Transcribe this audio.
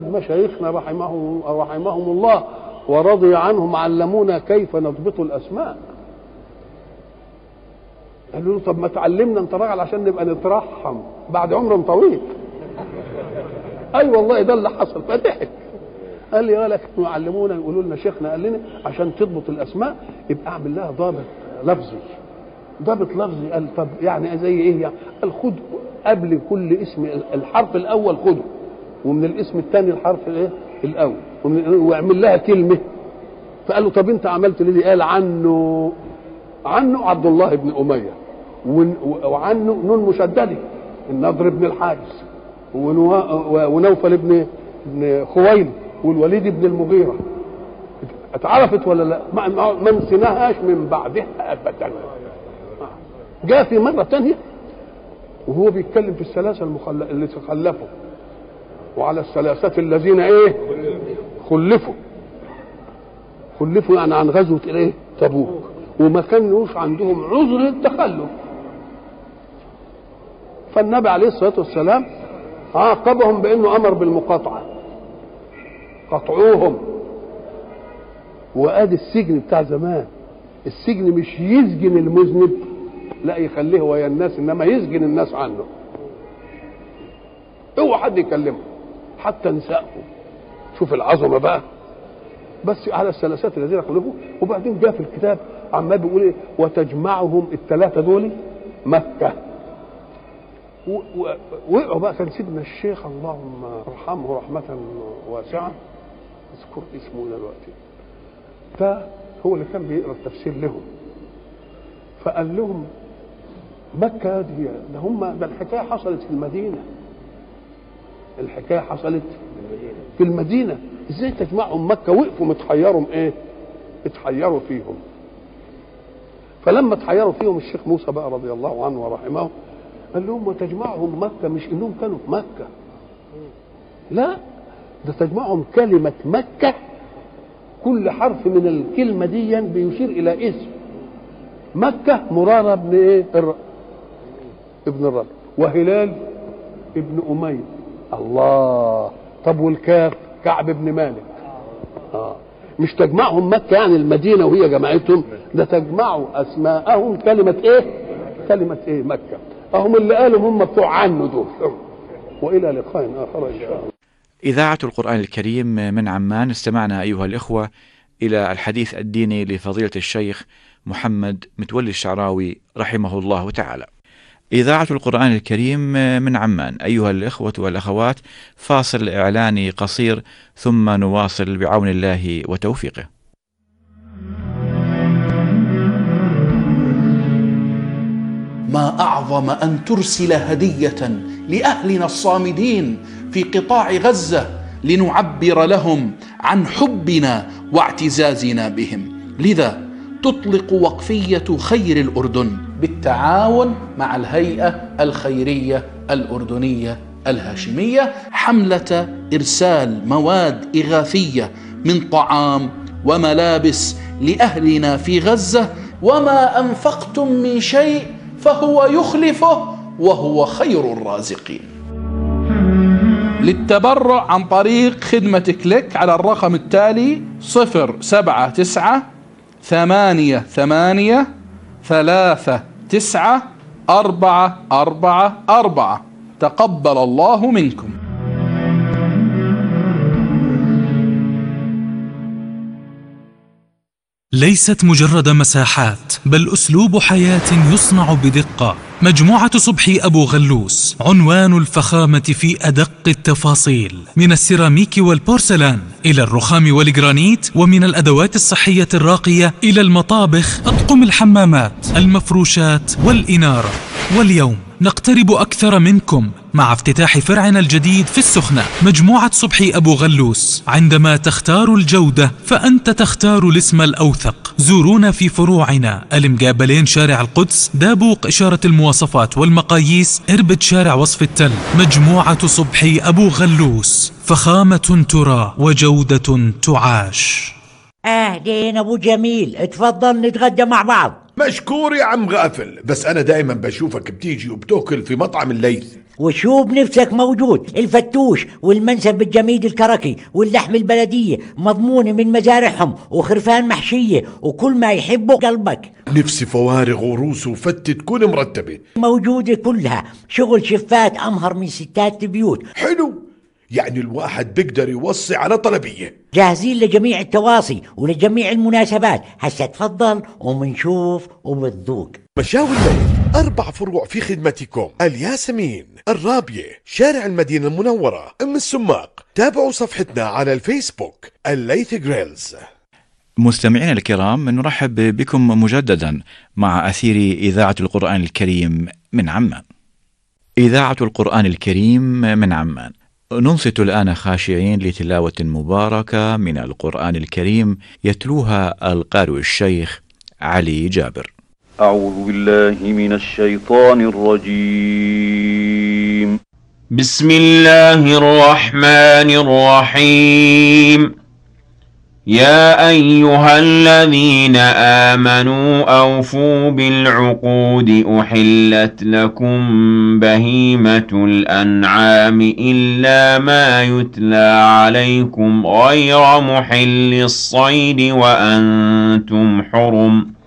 مشايخنا رحمهم رحمهم الله ورضي عنهم علمونا كيف نضبط الاسماء قالوا له طب ما تعلمنا انت راجل عشان نبقى نترحم بعد عمر طويل اي أيوة والله ده اللي حصل فضحك قال لي لك يعلمونا يقولوا لنا شيخنا قال لنا عشان تضبط الاسماء يبقى اعمل لها ضابط لفظي ضابط لفظي قال طب يعني زي ايه يعني قال خد قبل كل اسم الحرف الاول خده ومن الاسم الثاني الحرف الايه الاول ومن- واعمل لها كلمه فقال له طب انت عملت ليه قال عنه عنه عبد الله بن اميه ون- وعنه نون مشدده النضر بن الحارث ونوا- و- ونوفل بن بن خويلد والوليد بن المغيره اتعرفت ولا لا ما ما- ما نسيناهاش من بعدها ابدا جاء في مره ثانيه وهو بيتكلم في الثلاثه المخل... اللي تخلفوا وعلى الثلاثه الذين ايه خلفوا خلفوا يعني عن غزوه ايه تبوك وما كانوش عندهم عذر التخلف فالنبي عليه الصلاه والسلام عاقبهم بانه امر بالمقاطعه قطعوهم وادي السجن بتاع زمان السجن مش يسجن المذنب لا يخليه ويا الناس انما يسجن الناس عنه اوعى حد يكلمه حتى نسائهم شوف العظمه بقى بس على الثلاثات الذين خلفوا وبعدين جاء في الكتاب عمال بيقول ايه وتجمعهم الثلاثه دول مكه و- و- وقعوا بقى كان سيدنا الشيخ اللهم ارحمه رحمه واسعه اذكر اسمه دلوقتي ده هو اللي كان بيقرا التفسير لهم فقال لهم مكة دي ده هم ده الحكاية حصلت في المدينة الحكاية حصلت في المدينة ازاي تجمعهم مكة وقفوا متحيروا ايه اتحيروا فيهم فلما اتحيروا فيهم الشيخ موسى بقى رضي الله عنه ورحمه قال لهم وتجمعهم مكة مش انهم كانوا في مكة لا ده تجمعهم كلمة مكة كل حرف من الكلمة دي بيشير إلى اسم مكة مرارة ابن ايه الر... ابن الرب وهلال ابن أمية الله طب والكاف كعب بن مالك آه. مش تجمعهم مكة يعني المدينة وهي جمعتهم ده تجمعوا أسماءهم كلمة إيه؟ كلمة إيه؟ مكة أهم اللي قالوا هم بتوع عنه دول وإلى لقاء آخر إن شاء الله إذاعة القرآن الكريم من عمان استمعنا أيها الإخوة إلى الحديث الديني لفضيلة الشيخ محمد متولي الشعراوي رحمه الله تعالى. إذاعة القرآن الكريم من عمان أيها الإخوة والأخوات فاصل إعلاني قصير ثم نواصل بعون الله وتوفيقه. ما اعظم ان ترسل هديه لاهلنا الصامدين في قطاع غزه لنعبر لهم عن حبنا واعتزازنا بهم لذا تطلق وقفيه خير الاردن بالتعاون مع الهيئه الخيريه الاردنيه الهاشميه حمله ارسال مواد اغاثيه من طعام وملابس لاهلنا في غزه وما انفقتم من شيء فهو يخلفه وهو خير الرازقين للتبرع عن طريق خدمة كليك على الرقم التالي صفر سبعة تسعة ثمانية ثمانية ثلاثة تسعة أربعة أربعة أربعة تقبل الله منكم ليست مجرد مساحات بل اسلوب حياه يصنع بدقه مجموعه صبحي ابو غلوس عنوان الفخامه في ادق التفاصيل من السيراميك والبورسلان الى الرخام والجرانيت ومن الادوات الصحيه الراقيه الى المطابخ اطقم الحمامات المفروشات والاناره واليوم نقترب أكثر منكم مع افتتاح فرعنا الجديد في السخنة مجموعة صبحي أبو غلوس عندما تختار الجودة فأنت تختار الاسم الأوثق زورونا في فروعنا المقابلين شارع القدس دابوق إشارة المواصفات والمقاييس إربد شارع وصف التل مجموعة صبحي أبو غلوس فخامة ترى وجودة تعاش اهلين ابو جميل اتفضل نتغدى مع بعض مشكور يا عم غافل بس أنا دائما بشوفك بتيجي وبتاكل في مطعم الليث وشو بنفسك موجود الفتوش والمنسف الجميد الكركي واللحم البلدية مضمونة من مزارعهم وخرفان محشية وكل ما يحبه قلبك نفسي فوارغ وروس وفتة تكون مرتبة موجودة كلها شغل شفات أمهر من ستات البيوت حلو يعني الواحد بيقدر يوصي على طلبية جاهزين لجميع التواصي ولجميع المناسبات هسا تفضل ومنشوف وبتذوق مشاوي الليل أربع فروع في خدمتكم الياسمين الرابية شارع المدينة المنورة أم السماق تابعوا صفحتنا على الفيسبوك الليث جريلز مستمعينا الكرام نرحب بكم مجددا مع أثير إذاعة القرآن الكريم من عمان. إذاعة القرآن الكريم من عمان. ننصت الآن خاشعين لتلاوة مباركة من القرآن الكريم يتلوها القارئ الشيخ علي جابر. أعوذ بالله من الشيطان الرجيم بسم الله الرحمن الرحيم يا أيها الذين آمنوا أوفوا بالعقود أحلت لكم بهيمة الأنعام إلا ما يتلى عليكم غير محل الصيد وأنتم حرم